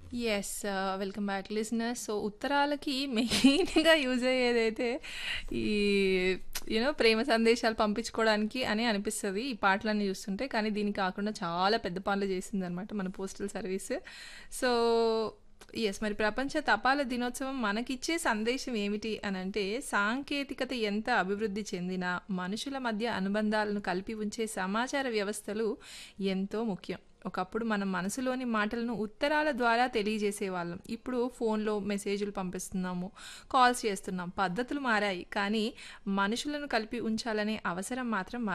Yes. Ah, welcome back listeners. So, ఉత్తరాలకి మెయిన్‌గా use అయ్యేదైతే ఈ యూ నో ప్రేమ సందేశాలు పంపించుకోవడానికి అని అనిపిస్తది. ఈ పాటలన్నీ చూస్తుంటే. కానీ దీన్ని కాకుండా చాలా పెద్ద పనులు చేసిందనమాట మన పోస్టల్ సర్వీస్. So, yes. మరి ప్రపంచ తపాలా దినోత్సవం మనకిచ్చే సందేశం ఏమిటి అనంటే, సాంకేతికత ఎంత అభివృద్ధి చెందినా, మనుషుల మధ్య అనుబంధాలను కలిపి ఉంచే సమాచార వ్యవస్థలు ఎంతో ముఖ్యం. ఒకప్పుడు మనం మనసులోని మాటలను ఉత్తరాల ద్వారా తెలియజేసేవాళ్ళం. ఇప్పుడు ఫోన్‌లో మెసేజ్‌లు పంపిస్తున్నాము, కాల్స్ చేస్తున్నాం. పద్ధతులు మారాయి. కానీ మనుషులను కలిపి ఉంచాలనే అవసరం మాత్రం